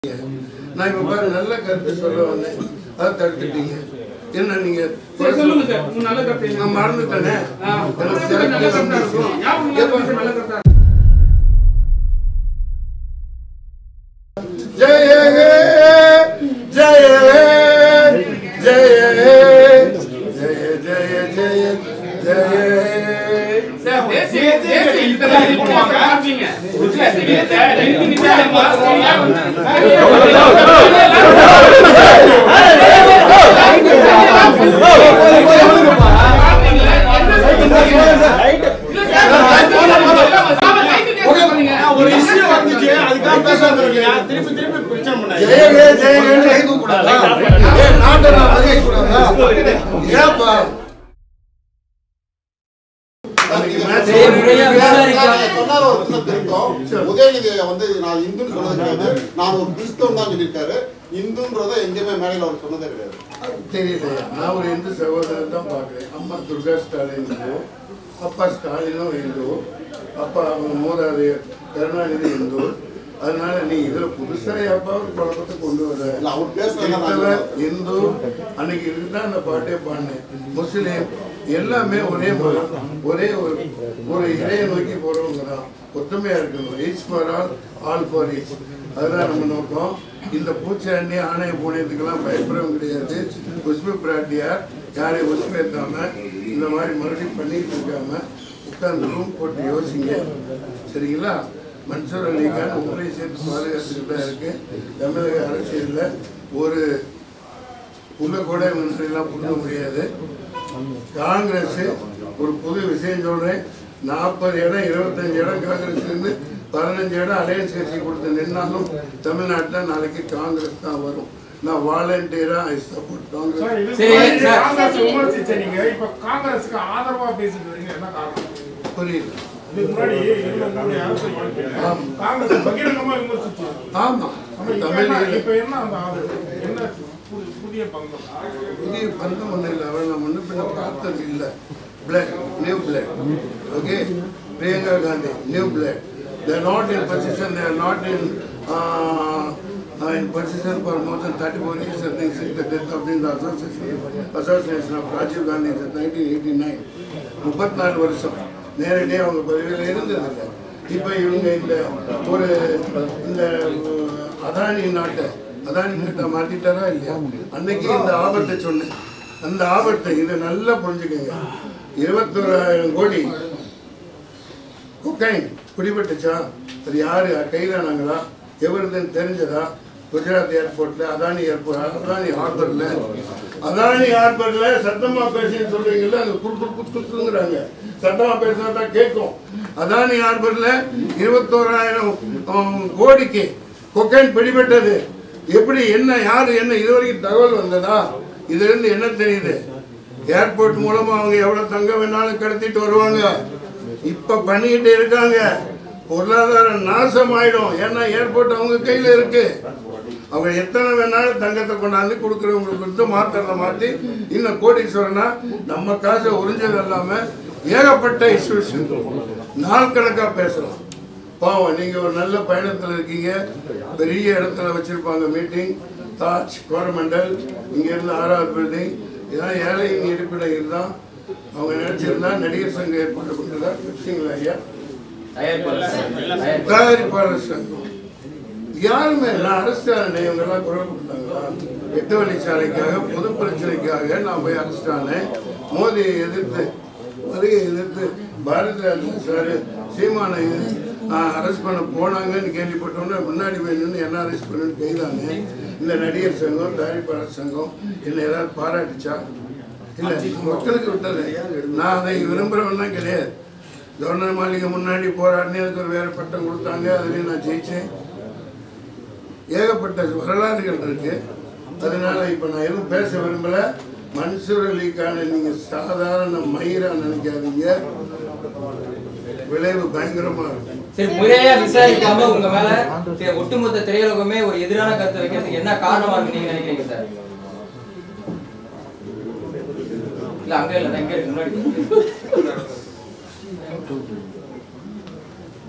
நான் இப்ப பாரு நல்ல கருத்து சொல்ல வந்தேன் அதை தடுத்துட்டீங்க என்ன நீங்க சரி, சொல்லுங்க சார் உங்க நல்ல கருத்து என்ன? நான் மறந்துட்டேனே ஆ, எனக்கு நல்ல சிறப்பு கருத்தா இருக்கும். ஞாபகம் இல்லாத எப்ப- விஷயம் நல்ல கருத்தா ஜெய ஹே ஜெய ஹே ஜெய ஹே ஜெய ஜெய ஜெய ஜெய ஹே சார், தேசிய தேசிய கீதத்தை இது பண்ணுவாங்க. ஆரம்பிங்க. தேசிய கீதத்தை ரெண்டு நிமிஷம் மாஸ்டரியா ஒரு இஷ்யூ வந்துச்சு அதுக்காக பேச வந்திருக்கீங்க திருப்பி திருப்பி பிரச்சனை பண்ணாங்க ஜெய ஹே ஜெய ஹேன்னு கைது கூடாதா? ஏன் நாட்டை நான் மதிக்க கூடாதா? ஏப்பா? அன்னைக்கு match சரி, முறையா ஓடிட்டு விசாரிக்க- சொன்னாரு ஒரு விஷயம் திருத்தம். உதயநிதி வந்து நான் இந்துன்னு சொன்னது கிடையாது நான் ஒரு கிறிஸ்தவன் தான் சொல்லியிருக்காரு இந்துன்றதை எங்கேயுமே மேடையில் அவர் சொன்னதே கிடையாது தெரியல நான் ஒரு இந்து சகோதரன் தான் பார்க்குறேன் அம்மா துர்கா ஸ்டாலின் இந்து அப்பா ஸ்டாலினும் இந்து அப்பா அவங்க மூதாதையர் கருணாநிதி இந்து அதனால நீ இதுல புதுசா அப்பா ஒரு குழப்பத்தை கொண்டு வர இல்ல, அவர் பேசுறத நான் கிறிஸ்தவர், இந்து அன்னைக்கு இதுதான் அந்த பாட்டே பாடினேன் முஸ்லீம் எல்லாமே ஒரே மதம் ஒரே ஒரு ஒரு இறையை நோக்கி போறவங்க தான் ஒத்துமையா இருக்கணும் each for all all for each அதுதான் நம்ம நோக்கம் இந்த பூச்சாண்டி ஆணைய பூனையத்துக்கெல்லாம் பயப்படவும் கிடையாது புஷ்ப பிராட்டியார் யாரையும் உஷ்மேத்தாம இந்த மாதிரி மறுபடியும் பண்ணிட்டு இருக்காம உட்கார்ந்து ரூம் போட்டு யோசிங்க சரிங்களா மன்சூர் அலிகான் உங்களையும் சேர்த்து பாதுகாத்துட்டு தான் இருக்கு தமிழக அரசியல்ல ஒரு புள்ள கூட முன்னாடிலாம் புண்ண முடியாது காங்கிரஸ் ஒரு புது விஷயம் சொல்றேன் நாற்பது இடம் இருபத்தஞ்சு இடம் காங்கிரஸ் இருந்து பதினஞ்சு இடம் அலையன்ஸ் கட்சி கொடுத்து நின்னாலும் தமிழ்நாட்டில் நாளைக்கு காங்கிரஸ் தான் வரும் நான் வாலண்டியரா ஐ சப்போர்ட் காங்கிரஸ் சார், இது சரி, மாதிரி சார். காங்கிரஸ் விமர்சிச்ச நீங்க இப்ப காங்கிரஸுக்கு ஆதரவா பேசிட்டு வரீங்க என்ன காரணம் புரியுது இதுக்கு முன்னாடி இருந்த மூணு அரசியல் வாழ்க்கையில ஆமா. காங்கிரஸ் பகிரங்கமா விமர்சிச்சு ஆமா ஆனா இப்ப தமிழ் என்ன- இப்ப என்ன அந்த ஆதரவு என்ன புது- புதிய பங்கம் புதிய பந்தம் ஒன்றும் இல்லை அவரை நான் முன்ன பின்ன பார்த்தது இல்லை blood new blood okay Priyanka Gandhi new blood there not in position there not in in position for more than 34 years I think since the death of the association association of Rajiv Gandhi in 1989 முப்பத்தி வருஷம் நேரடியாக அவங்க பதவியில் இருந்ததில்லை இப்போ இவங்க இந்த ஒரு இந்த அஹ், அதானி நாட்டை அதானி நாட்டை மாத்திட்டாரா இல்லையா அன்னைக்கு இந்த ஆபத்தை சொன்னேன் அந்த ஆபத்தை இதை நல்லா புரிஞ்சுக்கங்க இருபத்தோராயிரம் கோடி கொக்கைன் பிடிபட்டுச்சா அது யாரு கைதானாங்களா எவருதுன்னு தெரிஞ்சதா குஜராத் ஏர்போர்ட்ல அதானி ஏர்போர்ட் அதானி ஹார்பர்ல அதானி ஹார்பர்ல சத்தமா பேசின்னு சொல்றீங்கல்ல அங்க குறு குறு குறு குறுங்கிறாங்க சத்தமா பேசினா தான் கேட்கும் அதானி ஹார்பர்ல இருபத்தோராயிரம் ஆம், கோடிக்கு கொக்கைன் பிடிபட்டது எப்படி என்ன யாரு என்ன இதுவரைக்கும் தகவல் வந்ததா இதுல இருந்து என்ன தெரியுது ஏர்போர்ட் மூலமா அவங்க எவ்வளவு தங்க வேணாலும் கடத்திட்டு வருவாங்க இப்ப பண்ணிக்கிட்டு இருக்காங்க பொருளாதாரம் நாசம் ஆயிடும் ஏன்னா ஏர்போர்ட் அவங்க கையில இருக்கு அவங்க எத்தனை வேணாலும் தங்கத்தை கொண்டாந்து கொடுக்குறவங்களுக்கு கொடுத்து மாத்திரத்தை மாத்தி இன்னும் கோடீஸ்வரனா நம்ம காசை உறிஞ்சது இல்லாம ஏகப்பட்ட இஷ்யூஸ் நாள் கணக்கா பேசலாம் பாவம் நீங்க ஒரு நல்ல பயணத்துல இருக்கீங்க பெரிய இடத்துல வச்சிருப்பாங்க மீட்டிங் தாஜ் கோரமண்டல் இங்க இருந்து ஆறாவது பில்டிங் இதான் ஏழையின் இருப்பிடம் இதுதான் அவங்க நினைச்சிருந்தா நடிகர் சங்கம் ஏற்பாடு பண்ணுறதா வச்சிங்களா ஐயா தயாரிப்பாளர் சங்கம் யாருமே நான் அரசாணை இவங்கெல்லாம் குரல் கொடுத்தாங்களா எட்டு வழிச்சாலைக்காக பொது பிரச்சனைக்காக நான் போய் அரசானேன் மோதியை எதிர்த்து மோதியை எதிர்த்து பாரதி ராஜா சார் சீமானை அரெஸ்ட் பண்ண போனாங்கன்னு கேள்விப்பட்டோன்னே முன்னாடி வேணும்னு என்ன அரெஸ்ட் பண்ணுன்னு கைதானே இந்த நடிகர் சங்கம் தயாரிப்பாளர் சங்கம் என்னை ஏதாவது பாராட்டுச்சா இல்லை மக்களுக்கு விட்டது நான் அதை விரும்புகிறவன் கிடையாது கவர்னர் மாளிகை முன்னாடி போராடினே அதுக்கு ஒரு வேற பட்டம் கொடுத்தாங்க அதுலேயும் நான் ஜெயிச்சேன் ஏகப்பட்ட வரலாறுகள் இருக்கு அதனால இப்ப நான் எதுவும் பேச விரும்பல மன்சூர் அலிக்கான நீங்க சாதாரண மயிரா நினைக்காதீங்க விளைவு பயங்கரமா இருக்கும் சரி முறையா விசாரிக்காம உங்க மேல சரி, ஒட்டுமொத்த திரையுலகமே ஒரு எதிரான கருத்தை வைக்கிறதுக்கு என்ன காரணமா இருக்கு நீங்க நினைக்கிறீங்க சார் இல்ல அங்க இல்ல இங்க இருக்கு முன்னாடி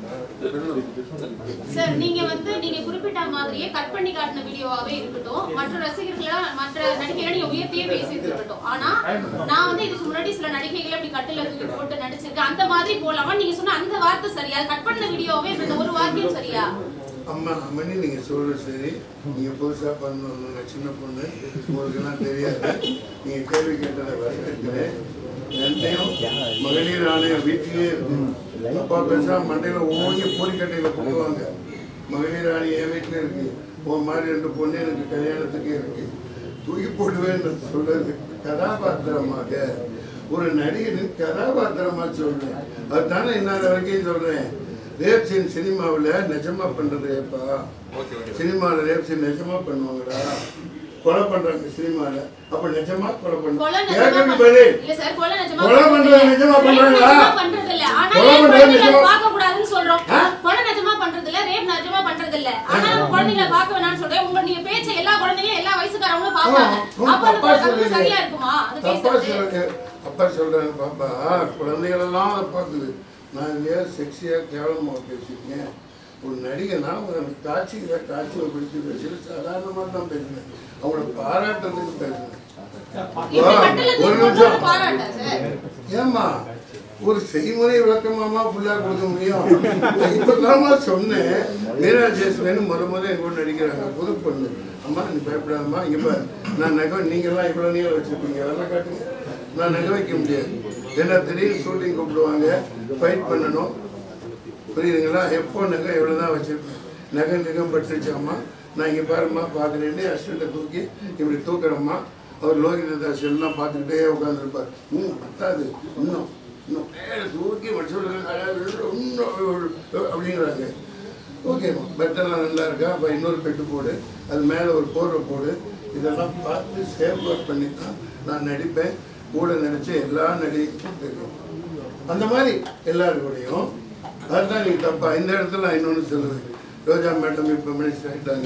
சார் நீங்க வந்து நீங்க குறிப்பிட்ட மாதிரியே கட் பண்ணி காட்டின வீடியோவாவே இருக்கட்டும் மற்ற ரசிகர்களை மற்ற நடிகைகளை நீங்க உயர்த்தியே பேசிட்டு இருக்கட்டும் ஆனா நான் வந்து இதுக்கு முன்னாடி சில நடிகைகளை இப்படி கட்டில தூக்கி போட்டு நடிச்சிருக்கேன் அந்த மாதிரி போலாமா நீங்க சொன்ன அந்த வார்த்தை சரியா அது கட் பண்ண வீடியோவே இருக்கட்டும் ஒரு வாக்கியம் சரியா அம்மா மணி நீங்க சொல்றது சரி நீங்க புதுசா பண்ணணும் சின்ன பொண்ணு உங்களுக்கெல்லாம் தெரியாது நீங்க கேள்வி கேட்டதை வரவேற்கிறேன் ரெண்டையும் மகளிர் ஆணையம் வீட்டிலேயே இருக்கு அப்பா பேசா மண்டையில ஓங்கி பூரிக்கட்டையில கொண்டுவாங்க மகளிர் ஆணையம் என் வீட்டுல இருக்கு உன் மாதிரி ரெண்டு பொண்ணு எனக்கு கல்யாணத்துக்கு இருக்கு தூக்கி போடுவேன்னு சொல்றது கதாபாத்திரமாக ஒரு நடிகரின் கதாபாத்திரமா சொல்றேன் அதுதானே இன்னாத வரைக்கும் சொல்றேன் ரேப் சீன் சினிமாவில் நிஜமா பண்றது ரேப்பா சினிமாவில் ரேப் சீன் நிஜமா பண்ணுவாங்கடா கொலை பண்றாங்க சினிமாவில் அப்ப நிஜமா கொலை கொலை பண்றாங்க நிஜமா கேட்கறது பண்- பதில் இல்ல சார் கொலை நிஜமா கொலை பண்றது நிஜமா Rape பண்றாங்களா? நிஜமா பண்றது இல்ல ஆனா கொலை rape பண்றது குழந்தைகளை நிஜமா- பார்க்க கூடாதுன்னு சொல்றோம் ஆ? கொலை நிஜமா பண்றது இல்ல ரேப் நிஜமா பண்றது இல்ல ஆனா நம்ம குழந்தைகளை பார்க்க வேணாம்னு சொல்றேன் உங்க நீங்க பேச்ச எல்லா குழந்தைங்களும் எல்லா வயசுக்காரங்களும் பார்ப்பாங்க ஆமா, அப்ப அந்த தப்பா அது சொல்றீங்க. சரியா இருக்குமா அது தப்பா பேசுறது சொல்றீங்க அப்பா சொல்றாங்க பாப்பா குழந்தைகளெல்லாம் அதை பார்க்குது நான் இல்லையா செக்ஸியா கேவலமா பேசியிருக்கேன் ஒரு நடிகனா ஒரு காட்சியில காட்சியை பிடிச்சி பேசல சாதாரணமாக தான் பேசினேன் அவங்கள பாராட்டுறதுக்கு பேசினேன் இப்படி கட்டில ஒரு தூக்கி நிமிஷம். போட்டு பாராட்ட சார் ஏம்மா ஒரு செய்முறை விளக்கமாமா ஃபுல்லா கொடுக்க முடியும் இப்பதாம்மா சொன்னேன் மீரா ஜெயஸ்வேன் முத முத எங்க கூட நடிக்கிறாங்க புது பொண்ணு அம்மா நீ பயப்படாதம்மா இங்க பாரு நான் நகை நீங்கெல்லாம் இவ்வளவு நீளம் வச்சிருப்பீங்க அதெல்லாம் காட்டுங்க நான் நகை வைக்க முடியாது ஏன்னா திடீர்னு ஷூட்டிங் கூப்பிடுவாங்க ஃபைட் பண்ணணும் புரியுதுங்களா எப்போ நகை எவ்வளோ தான் வச்சிருப்பேன் நகை நகம் பட்டுருச்சாம்மா நான் இங்கே பாரும்மா பார்க்குறேன்னு அசிஸ்டண்ட்டை தூக்கி இப்படி தூக்குறேம்மா அவர் லோகித தாஸ் எல்லாம் பார்த்துக்கிட்டே உட்காந்துருப்பார் ம் பத்தாது இன்னும் இன்னும் மேலே தூக்கி மற்றவர்கள் இன்னும் அப்படிங்கிறாங்க ஓகேம்மா பெட்டெல்லாம் நல்லா இருக்கா அப்போ இன்னொரு பெட்டு போடு அது மேலே ஒரு போர்வை போடு இதெல்லாம் பார்த்து சேவ் ஒர்க் பண்ணி தான் நான் நடிப்பேன் கூட நடிச்ச எல்லா நடிகைக்கும் தெரியும் அந்த மாதிரி எல்லாருக்கூடையும் அதுதான் நீங்க தப்பா இந்த இடத்துல நான் இன்னொன்று சொல்லுவேன் ரோஜா மேடம் இப்போ மினிஸ்டர் ஆகிட்டாங்க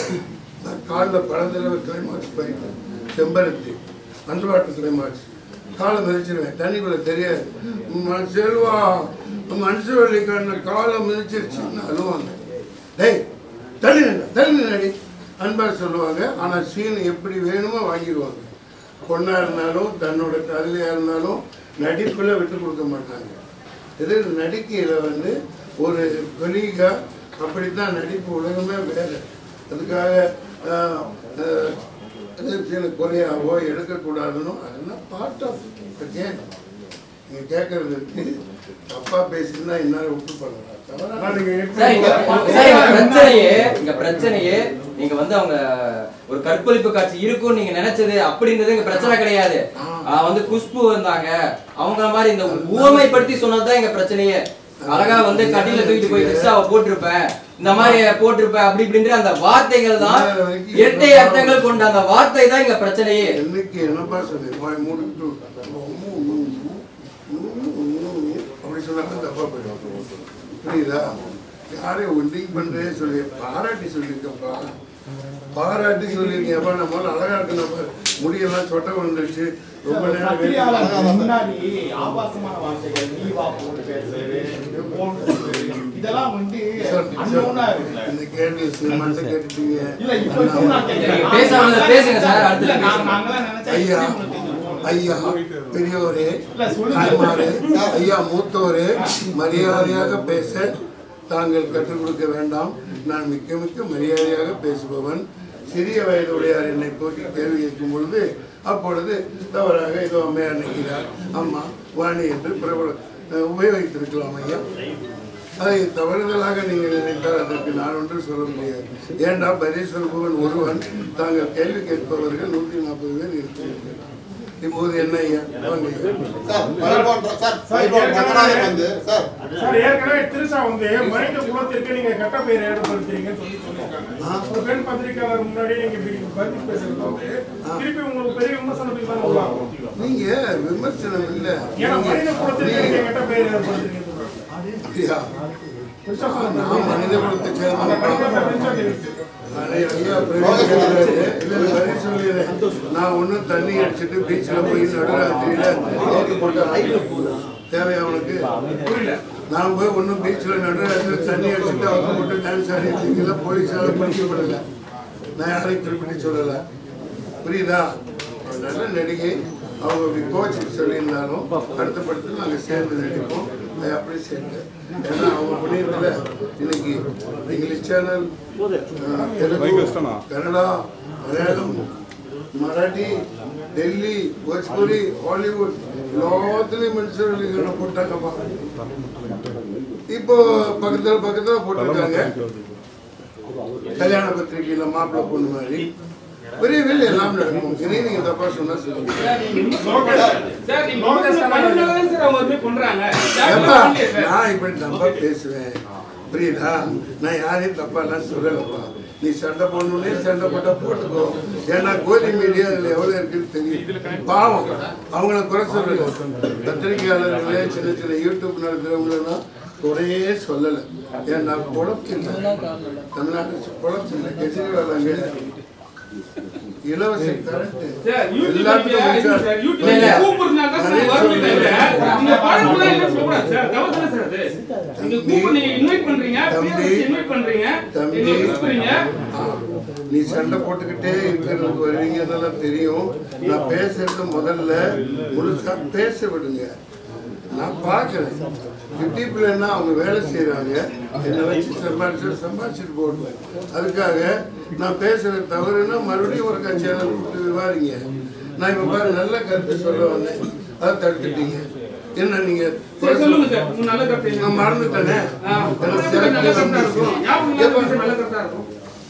நான் காலில் பல தடவை கிளைமாக்ஸ் போயிட்டேன் செம்பருத்தி அண்டர் வாட்டர் கிளைமாக்ஸ் காலை மிதிச்சிருவேன் தண்ணிக்குள்ள தெரியாது ம- செல்வா மனுஷவள்ளிக்கான காலை மிதிச்சிருச்சுன்னு அழுவாங்க டேய் தள்ளி நின்று தள்ளி நின்னாடி அன்பா சொல்லுவாங்க ஆனால் சீன் எப்படி வேணுமோ வாங்கிடுவாங்க பொண்ணா இருந்தாலும் தன்னோட தள்ளியா இருந்தாலும் நடிப்புல விட்டு கொடுக்க மாட்டாங்க இது நடிக்கையில வந்து ஒரு கொலீகா அப்படித்தான் நடிப்பு உலகமே வேற அதுக்காக ஆஹ், ஆஹ், சில குறையாவோ எடுக்கக்கூடாதுன்னு அதெல்லாம் பார்ட் ஆஃப் கேம் நீங்க கேட்கறதுக்கு தப்பா பேசினா இன்னார விட்டு பண்ணலாம் தவறா சார் இங்க சார் இங்க பிரச்சனையே இங்க பிரச்சனையே நீங்க வந்து அவங்க ஒரு கற்பழிப்பு காட்சி இருக்கும்னு நீங்க நினைச்சது அப்படின்றது இங்க பிரச்சனை கிடையாது ஆ, வந்து குஷ்பு வந்தாங்க அவங்கள மாதிரி இந்த ஊமைப்படுத்தி சொன்னதுதான் இங்க பிரச்சனையே அழகா வந்து கட்டில தூக்கிட்டு போய் ரிக்ஷாவை போட்டிருப்பேன் இந்த மாதிரி போட்டிருப்பேன் அப்படி இப்படின்ற அந்த வார்த்தைகள் தான் இரட்டை அர்த்தங்கள் கொண்ட அந்த வார்த்தை தான் இங்க பிரச்சனையே என்னைக்கு என்னப்பா சொல்லு வாய் மூடிட்டு அப்படி சொன்னாலும் தப்பா போயிடும் புரியுதா யாரையும் ஒன்றிங் பண்றே சொல்லி பாராட்டி சொல்லியிருக்கப்பா பாராட்டி சொல்லியிருக்கேன்ப்பா நம்ம முதல்ல அழகா இருக்கு நம்ம முடியெல்லாம் சொட்டை விழுந்துருச்சு ரொம்ப நேரம் wait பத்திரிகையாளர்களுக்கு முன்னாடி ஆபாசமான வார்த்தைகள் நீ வா போட்டு பேசுறது போன் பேசுறது, இதெல்லாம் வந்து அன்னோனா இருக்குல்ல இந்த கேள்வி சினிமாட்ட கேட்டுட்டீங்க இல்ல இப்ப இப்ப நான் கேட்கிறேன். நீங்க பேசாம பேசுங்க சார், அடுத்து இல்ல, நான் பேசுங்க. நாங்களாம் நினைச்சா ஐயா இப்படி உங்களுக்கு ஐயா பெரியோரே இல்ல, சொல்லுங்க. தாய்மாரே ஐயா மூத்தோரே மரியாதையாக பேச தாங்கள் கற்றுக் கொடுக்க வேண்டாம் நான் மிக்க மிக்க மரியாதையாக பேசுபவன் சிறிய வயதுடையார் என்னை போட்டி கேள்வி கேட்கும் பொழுது அப்பொழுது தவறாக ஏதோ அம்மையார் நிற்கிறார் அம்மா வாணி என்று பிரபல அஹ், உபயோகித்திருக்கலாம் ஐயா அதை தவறுதலாக நீங்கள் நினைத்தால் அதற்கு நான் ஒன்று சொல்ல முடியாது ஏண்டா பதில் சொல்பவன் ஒருவன் தாங்கள் கேள்வி கேட்பவர்கள் நூற்றி நாற்பது பேர் இருக்கிறீர்கள் இப்போது என்ன ஐயா வாங்க ஐயா. சார் பைல்வான் சார் பைல்வான் ரங்கநாதன் வந்து சார் சார் ஏற்கனவே திருசா வந்து மனித குலத்திற்கு நீங்க கெட்ட பெயர் ஏற்படுத்துறீங்கன்னு சொல்லி சொல்லியிருக்காங்க ஒரு பெண் பத்திரிகையாளர் முன்னாடி நீங்க இப்படி பதில் பேசுறது வந்து திருப்பி உங்களுக்கு பெரிய விமர்சனத்துக்கு தான் உள்ளாகும் நீங்க விமர்சனம் இல்ல ஏன்னா மனித நீங்க- குலத்திற்கு நீங்க நீங்க- கெட்ட பெயர் ஏற்படுத்துறீங்கன்னு சொல்றாங்க ஐயா, திருசா நான் மனித குலத்தை அந்த சேர்ந்தவன் கடிதத்தை பிரிச்சு இருக்கு அடே ஐயா, பிரவீன் சொல்றாரு. இல்ல, இல்ல, பதில் சொல்லிடுறேன். நான் ஒண்ணும் தண்ணி அடிச்சிட்டு பீச்ல போய் நடுராத்திரியில ஏத்தி போட்டு தேவையா உனக்கு புரியல நான் போய் ஒன்றும் பீச்சில் நடுவில் தண்ணி அடிச்சுட்டு அவங்க மட்டும் டான்ஸ் ஆடிட்டு போலீஸால் பிடிக்கப்படலை நான் யாரையும் குறிப்பிட்டு சொல்லலை புரியுதா ஒரு நல்ல நடிகை அவங்க அப்படி கோச்சுக்கு சொல்லியிருந்தாலும் அடுத்த படத்தில் நாங்கள் சேர்ந்து நடிப்போம் அதை அப்படி சேர்ந்து ஏன்னா அவங்க புண்ணியத்தில் இன்னைக்கு English channel Telugu Kannada Malayalam Marathi Delhi Bhojpuri Hollywood எல்லாத்துலேயும் மனுஷர்களை போட்டாங்கப்பா இப்போ பக்கத்தில் பக்கத்தில் போட்டிருக்காங்க கல்யாண பத்திரிகையில் மாப்பிள்ளை பொண்ணு மாதிரி பெரிய வேலை எல்லாம் நடக்கும் இனி நீங்க தப்பா சொன்னா சொல்லுங்க சார் நீங்க விமர்சனம் பண்ணதுனால சார் அவங்க வந்து பண்றாங்க ஏப்பா, இல்லையே சார். நான் இப்படி தப்பா பேசுவேன் புரியுதா நான் யாரையும் தப்பா எல்லாம் சொல்லலப்பா நீ சண்டை போடணுன்னே சண்டை போட்டா போட்டுக்கோ ஏன்னா கோதி மீடியா இதுல எவ்வளவு இருக்குன்னு தெரியும் பாவம் அவங்கள குறை சொல்லல பத்திரிகையாளர்களே சின்ன சின்ன யூடியூப் நடத்துறவங்களெல்லாம் குறையே சொல்லலை ஏன்னா பொழப்பு இல்லை தமிழ்நாட்டு பொழப்பு இல்லை கெஜ்ரிவால் அங்கே இலவச கரண்ட் சார், யூடியூப் எல்லாத்துக்கும் நீங்க இது மின்சாரம். சார், யூடியூப் இல்ல, இல்ல. நீங்க கூப்பிடுறதுனால தான் சார் வருது தவிர, நீங்க படத்துலாம் என்ன சொல்லக்கூடாது சார். தவறு தானே சார் அது? நீங்க கூப்பிடு, நீங்க invite பண்றீங்க, தம்பி, பேர் வச்சு invite பண்றீங்க, தம்பி. எங்களை கூப்பிடுறீங்க. நீ சண்டை போட்டுக்கிட்டே இருக்கிறதுக்கு வருவீங்கன்னு தெரியும் நான் பேசுறது முதல்ல முழுசா பேச விடுங்க நான் பார்க்குறேன் யூடியூப்லன்னா அவங்க வேலை செய்கிறாங்க என்னை வச்சு சம்பாதிச்சு சம்பாதிச்சுட்டு போடுவேன் அதுக்காக நான் பேசுறது தவறுன்னா மறுபடியும் ஒரு சேனல் கூப்பிட்டு விவாதிங்க நான் இப்போ பாரு நல்ல கருத்து சொல்ல வந்தேன் அதை தடுத்துட்டீங்க என்ன நீங்க சரி, சொல்லுங்க சார், உங்க நல்ல கருத்து என்ன? நான் மறந்துட்டேனே ஆ, எனக்கு சொல்லுங்க, நல்ல சிறப்பு கருத்தா இருக்கும். ஞாபகம் இல்லாத எப்ப- விஷயம் நல்ல கருத்தா இருக்கும்.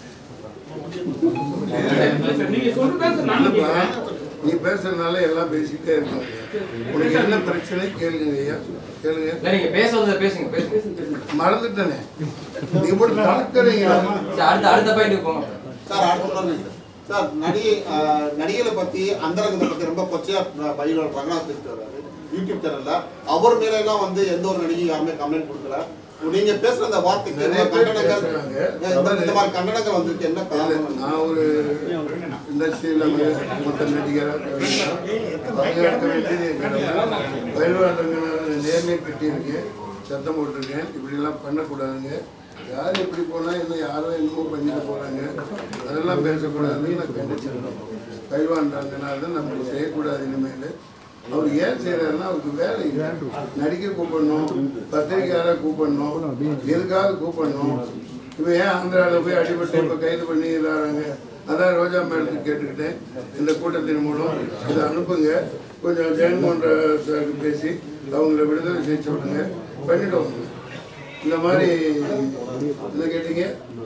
இல்ல சார், நீங்க சொல்றதுதான் சார் நானும் இல்லப்பா, கேட்கிறேன். நீ பேசுறதுனால எல்லாம் பேசிக்கிட்டே இருக்காங்க உனக்கு என்ன பிரச்சனை கேளுங்க ஐயா கேளுங்க இல்ல நீங்க பேச வந்ததை பேசுங்க பேசுங்க மறந்துட்டேனே நீ போட்டு தாக்குறீங்களா சரி, அடுத்த அடுத்த பாயிண்ட்டுக்கு போங்க சார் அடுத்த சொல்லுங்க சார் நடிகை ஆஹ், நடிகைகளை பத்தி அந்தரங்கத்தை பத்தி ரொம்ப கொச்சையா பயில ரங்கநாத் பேசிட்டு வர்றாரு யூடியூப் சேனல்ல அவர் மேல எல்லாம் வந்து எந்த ஒரு நடிகை யாருமே கம்ப்ளைண்ட் கொடுக்கல நீங்க பேசுற அந்த வார்த்தைக்கு நிறைய இந்த பேர் கண்டனங்கள் பேசுறாங்க. இந்த- இந்த மாதிரி கண்டனங்கள் வந்திருக்கு என்ன இல்ல, காரணம் நான் ஒரு இண்டஸ்ட்ரியில் மொத்த நடிகராக பாதுகாக்க வேண்டியது என் கடமை. பயில்வாண்டங்கனால நேர்மையை கட்டியிருக்கேன் சத்தம் போட்டிருக்கேன் இப்படிலாம் பண்ணக்கூடாதுங்க யார் எப்படி போனால் என்ன யாரோ என்னமோ பண்ணிட்டு போகிறாங்க அதெல்லாம் பேசக்கூடாதுன்னு நான் கண்டிச்சிருக்கேன் பயில்வாண்டாங்கனால நம்ம செய்யக்கூடாது இனிமேல் அவர் ஏன் செய்யறாருன்னா அவருக்கு வேலை இல்லை நடிக்க கூப்பிடணும் பத்திரிக்கையாளர் கூப்பிடணும் எதுக்காக கூப்பிடணும் இவன் ஏன் ஆந்திராவில் போய் அடிபட்டு இப்போ கைது பண்ணிடுறாங்க அதான் ரோஜா மேடத்துக்கு கேட்டுக்கிட்டேன் இந்த கூட்டத்தின் மூலம் இதை அனுப்புங்க கொஞ்சம் ஜெகன்மோகன் சாருக்கு பேசி அவங்கள விடுதலை செய்ய விடுங்க பண்ணிட்டோம் இந்த மாதிரி என்ன கேட்டீங்க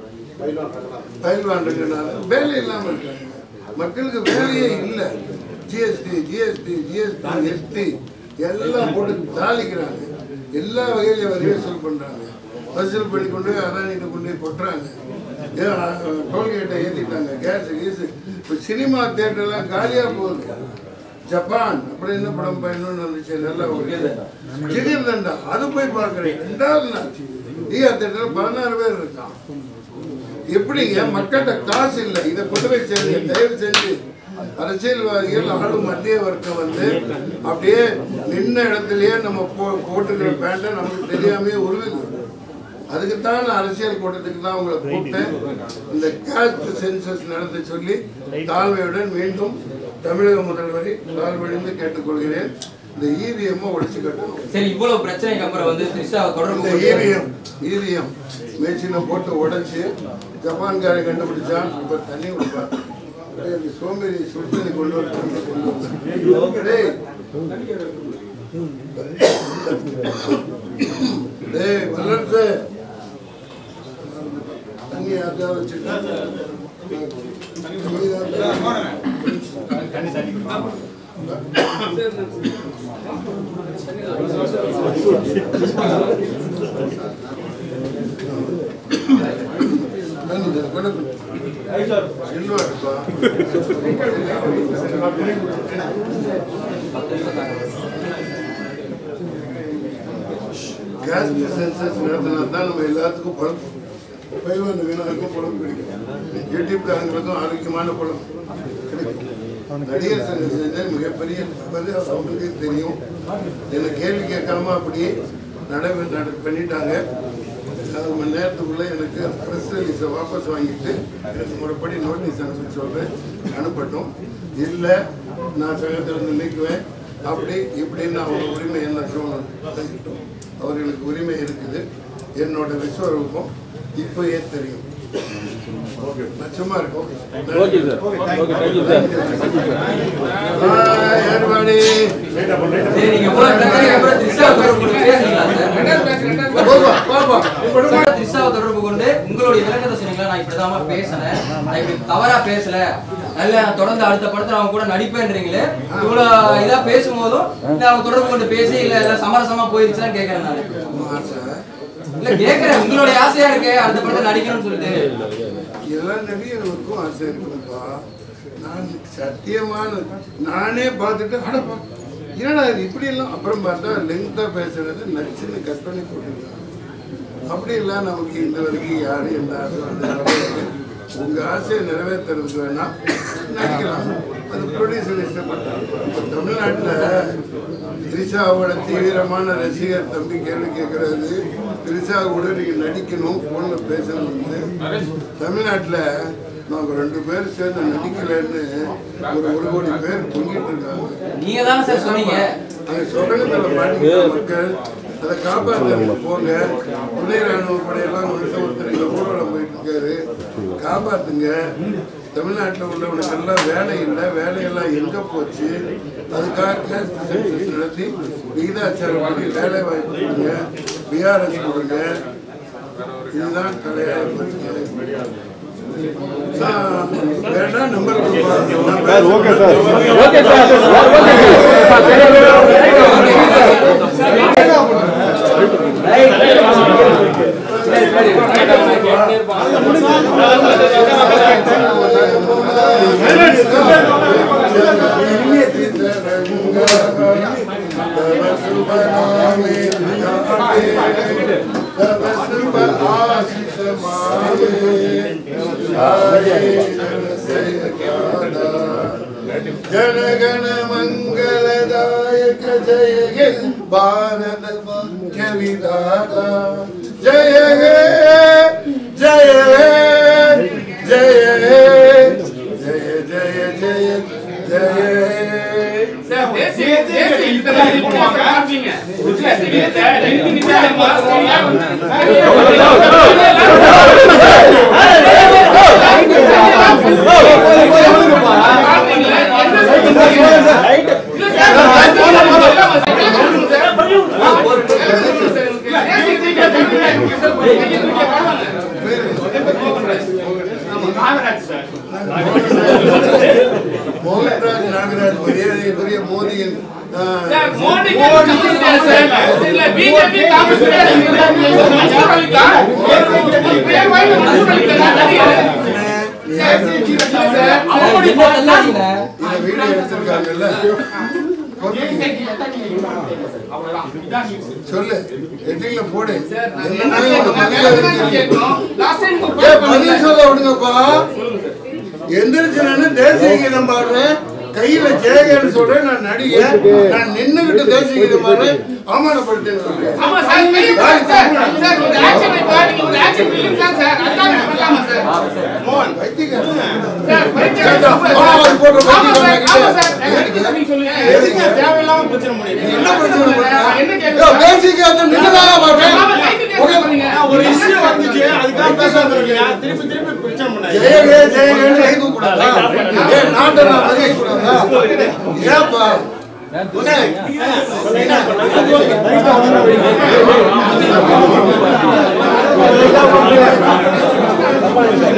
பயில்வாண்டுங்கனால வேலை இல்லாமல் இருக்காங்க மக்களுக்கு வேலையே இல்லை ஜிஎஸ்டி ஜிஎஸ்டி ஜிஎஸ்டி எஸ்டி எல்லாம் போட்டு தாளிக்கிறாங்க எல்லா வகையிலையும் வரி வசூல் பண்றாங்க வசூல் பண்ணி கொண்டு போய் அதானிட்டு கொண்டு போய் கொட்டுறாங்க டோல்கேட்டை ஏற்றிட்டாங்க கேஸ் கீஸ் இப்போ சினிமா தேட்டர்லாம் காலியாக போகுது ஜப்பான் அப்படி என்ன படம் பயணம்னு வந்துச்சு நல்லா ஒரு ஜிகிர் தண்டா அது போய் பார்க்குறேன் ரெண்டாவது நாள் ஈயா தேட்டரில் பதினாறு பேர் இருக்கான் எப்படிங்க மக்கள்கிட்ட காசு இல்லை இதை கொண்டு போய் சேருங்க தயவு செஞ்சு அரசியல்வாதிகள் ஆளும் மத்திய வர்க்கம் வந்து அப்படியே நின்ன இடத்துலயே நம்ம போ போட்டுக்கிற பேண்ட்டை நமக்கு தெரியாமையே உருவுது அதுக்குத்தான் நான் அரசியல் கூட்டத்துக்கு தான் உங்களை கூப்பிட்டேன் இந்த கேஸ்ட் சென்சஸ் நடத்த சொல்லி தாழ்மையுடன் மீண்டும் தமிழக முதல்வரை தாழ்வழிந்து கேட்டுக்கொள்கிறேன் இந்த இவிஎம் ஒழிச்சு கட்டணும் சரி இவ்வளவு பிரச்சனைக்கு அப்புறம் வந்து த்ரிஷா தொடர்பு இந்த கொண்டு- ஈவிஎம் ஈவிஎம் மேச்சினை போட்டு உடைச்சு ஜப்பான்காரன் கண்டுபிடிச்சான் இப்ப தண்ணி கொடுப்பான் டேய், இந்த சோம்பேறி சுடு தண்ணி கொண்டு வர சொல்லி கொண்டு வந்தான். டேய். டேய் வல்லரசு தண்ணி யாருக்காவது வச்சுட்டா தண்ணி யாருக்காவது தண்ணி தண்ணி கொண்டு கொடு. சில்வா இருப்பா கேஸ்ட் சென்சஸ் நடத்தினா தான் நம்ம எல்லாத்துக்கும் பழம் பயில்வான் வீணாருக்கும் பழம் கிடைக்கும் யூடியூப்காரங்களுக்கும் ஆரோக்கியமான பழம் கிடைக்கும் நடிகர் சங்கம் செஞ்ச மிகப்பெரிய தவறு அவங்களுக்கே தெரியும் என்னை கேள்வி கேட்காம அப்படியே நடைபெ நட பண்ணிட்டாங்க அது மணி நேரத்துக்குள்ளே எனக்கு ப்ரெஸ் ரிலீஸை வாபஸ் வாங்கிட்டு எனக்கு முறைப்படி நோட்டீஸ் அனுப்ப சொல்கிறேன் அனுப்பட்டும் இல்லை நான் சங்கத்திலிருந்து நீக்குவேன் அப்படி இப்படின்னு அவங்க உரிமை என்ன சொல்லணும் அவர்களுக்கு உரிமை இருக்குது என்னோட விஸ்வரூபம் இப்போயே தெரியும் நான் சும்மா இருக்கோம் ஏற்பாடு சரி நீங்க இவ்வளவு பிரச்சனைக்கு அப்புறம் திரிஷாவை தொடர்பு கொண்டு பேசுனீங்களா சார்? போப்பா போப்பா இப்படி திரிஷாவை தொடர்பு கொண்டு உங்களுடைய விளக்கத்தை சொன்னீங்களா நான் இப்படிதாம்மா பேசினேன் நான் இப்படி தவறா பேசல நல்ல நான் தொடர்ந்து அடுத்த படத்துல அவங்க கூட நடிப்பேன்றீங்களே இவ்வளவு இதா பேசும்போதும் இல்ல அவங்க தொடர்பு கொண்டு பேசி இல்ல இல்ல சமரசமா போயிருச்சுன்னு கேக்குறேன் நான் ஆசை இல்ல கேக்குறேன் உங்களுடைய ஆசையா இருக்கு அடுத்த படத்துல நடிக்கணும்னு சொல்லிட்டு எல்லா நடிகர்களுக்கும் ஆசை இருக்கும்ப்பா நான் சத்தியமான நானே பார்த்துட்டு அடப்பா என்னடா இது இப்படி எல்லாம் அப்புறம் பார்த்தா லெங்க்தா பேசுறது நச்சுன்னு கட் பண்ணி போட்டுருக்காங்க அப்படி இல்லை நமக்கு இந்த வரைக்கும் யாரும் எந்த ஆசை வந்து உங்க ஆசையை நிறைவேற்றுறதுக்கு வேணா நடிக்கலாம் அது ப்ரொடியூசர் இஷ்டப்பட்டாங்க இப்போ தமிழ்நாட்டில் திரிஷாவோட தீவிரமான ரசிகர் தம்பி கேள்வி கேட்கறாரு திரிஷா கூட நீங்க நடிக்கணும் போன்ல பேசணும்னு தமிழ்நாட்டில் நாங்க ரெண்டு பேர் சேர்ந்து நடிக்கலைன்னு ஒரு ஒரு கோடி பேர் பொங்கிட்டு இருக்காங்க நீங்க தானே சார் சொன்னீங்க அதை சுரங்கத்தில் மாட்டிக்கிட்ட மக்கள் அதை காப்பாற்ற போங்க துணை ராணுவ படையெல்லாம் வந்து ஒருத்தர் இங்க ஊர்வலம் போயிட்டு இருக்காரு காப்பாத்துங்க தமிழ்நாட்டில் உள்ளவனுக்கு எல்லாம் வேலை இல்லை வேலையெல்லாம் எங்க போச்சு அதுக்காக caste census நடத்தி விகிதாச்சாரம் பண்ணி வேலை வாய்ப்பு கொடுங்க பிஆர்எஸ் கொடுங்க இதுதான் தலையாக போறீங்க வேணா நம்பர் ஓகே சார் ಜನಗಣ ಮಂಗಳದಾಯಕ ಜಯ ಹೇ ಭಾರತ ಮುಖ್ಯ ವಿಧಾತ ಜಯ ಹೇ ಜಯ ಹೇ ಜಯ ಹೇ ಜಯ ಜಯ ಜಯ ಜಯ ಹೇ சார், தேசிய தேசிய இத்தனை இது பண்ணுவாங்க. இல்ல, தேசிய ரெண்டு நிமிஷம் மாஸ்டரியா மோகன்ராஜ் நாகராஜ் மரியாதைக்குரிய மோதியின் ஆ, சார், மோடி சார் இல்ல பிஜேபி காங்கிரஸ் மன்சூர் அலிகா பேர் வாங்கி மன்சூர் அலிகா நடிகர் சார் அவங்களுடைய என்ன தள்ளாதீங்க இந்த வீடியோ எடுத்திருக்காங்கல்ல சொல்லு ஹெட்டிங்ல போடு என்னன்னா இந்த மதியில இருக்கு. லாஸ்ட் டைம் ஏய், பதில் சொல்ல விடுங்கப்பா எந்திரிச்சு நானு தேசிய கீதம் பாடுறேன் கையில ஜெயகன்னு சொல்றேன் நான் நடிகன் நான் நின்னுகிட்டு தேசிய கீதம் பாடுறேன் அவமானப்படுத்தேன்னு சொல்றேன் ஆமா சார் தெரியும் சார் சார் ஒரு ஆக்ஷன் இப்ப நீங்க ஒரு ஆக்ஷன் ஃபிலிம் தான் சார் அதான் பண்ணலாமா சார் மோகன் வைத்தியக்காரன் சார் பரிச்சயம் கேட்டா, ஆ, அது போட்டு ஆமா சார் வைத்தியக்காரன் ஆமா சார் எதுக்கு? நீங்க சொல்லுங்க எதுக்கு? தேவையில்லாம பிரச்சனை பண்ணிட்டு என்ன பிரச்சனை பண்ற? என்ன யோ, கேக்குறீங்க தேசிய கீதம் நின்னுதானா பாடுறேன் ஆமா லைட் கேஸ் பண்ணீங்க ஒரு இஷ்யூ வந்துச்சு அதுக்காக பேச வந்திருக்கீங்க திருப்பி திருப்பி பிரச்சனை பண்ணாங்க ஜெயகே ஜெயகேன்னு கை கூடாதா ஏன் நாட்டை நான் மதிக்க கூடாதா ஏப்பா என்ன